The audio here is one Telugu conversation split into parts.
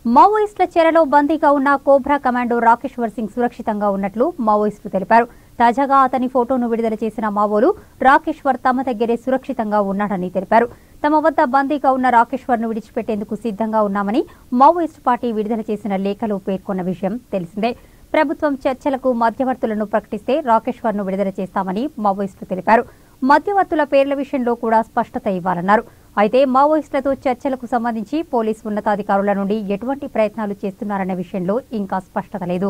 మావోయిస్టుల చెరలో బందీగా ఉన్న కోబ్రా కమాండో రాకేశ్వర్ సింగ్ సురక్షితంగా ఉన్నట్లు మావోయిస్టులు తెలిపారు తాజాగా అతని ఫోటోను విడుదల చేసిన మావోలు రాకేశ్వర్ తమ దగ్గరే సురక్షితంగా ఉన్నాడని తెలిపారు తమ వద్ద బందీగా ఉన్న రాకేశ్వర్ ను విడిచిపెట్టేందుకు సిద్ధంగా ఉన్నామని మావోయిస్టు పార్టీ విడుదల చేసిన లేఖలో పేర్కొన్న విషయం తెలిసిందే ప్రభుత్వం చర్చలకు మధ్యవర్తులను ప్రకటిస్తే రాకేశ్వర్ ను విడుదల చేస్తామని మావోయిస్టులు తెలిపారు మధ్యవర్తుల పేర్ల విషయంలో కూడా స్పష్టత ఇవ్వాలన్నారు అయితే మావోయిస్టులతో చర్చలకు సంబంధించి పోలీసు ఉన్నతాధికారుల నుండి ఎటువంటి ప్రయత్నాలు చేస్తున్నారన్న విషయంలో ఇంకా స్పష్టత లేదు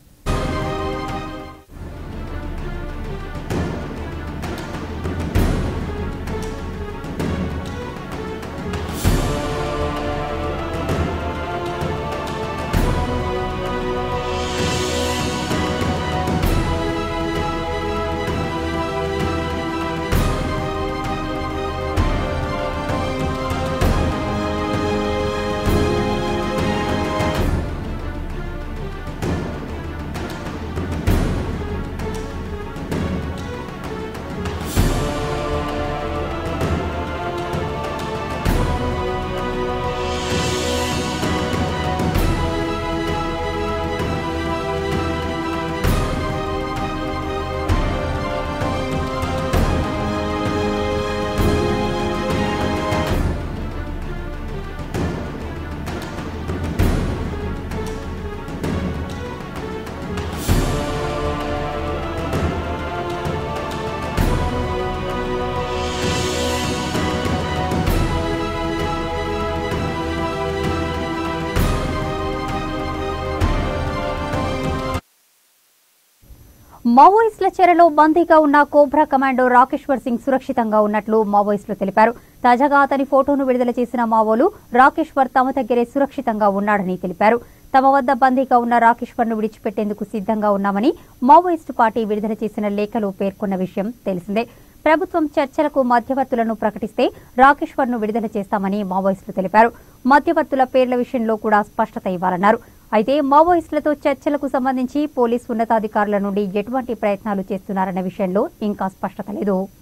మావోయిస్టుల చెరలో బందీగా ఉన్న కోబ్రా కమాండో రాకేశ్వర్ సింగ్ సురక్షితంగా ఉన్నట్లు మావోయిస్టులు తెలిపారు తాజాగా అతని ఫోటోను విడుదల చేసిన మావోలు రాకేశ్వర్ తమ దగ్గరే సురక్షితంగా ఉన్నాడని తెలిపారు తమ వద్ద బందీగా ఉన్న రాకేశ్వర్ ను విడిచిపెట్టేందుకు సిద్ధంగా ఉన్నామని మావోయిస్టు పార్టీ విడుదల చేసిన లేఖలో పేర్కొన్న విషయం తెలిసిందే ప్రభుత్వం చర్చలకు మధ్యవర్తులను ప్రకటిస్తే రాకేశ్వర్ ను విడుదల చేస్తామని మావోయిస్టులు తెలిపారు మధ్యవర్తుల పేర్ల విషయంలో కూడా స్పష్టత ఇవ్వాలన్నారు అయితే మావోయిస్టులతో చర్చలకు సంబంధించి పోలీసు ఉన్నతాధికారుల నుండి ఎటువంటి ప్రయత్నాలు చేస్తున్నారన్న విషయంలో ఇంకా స్పష్టత లేదు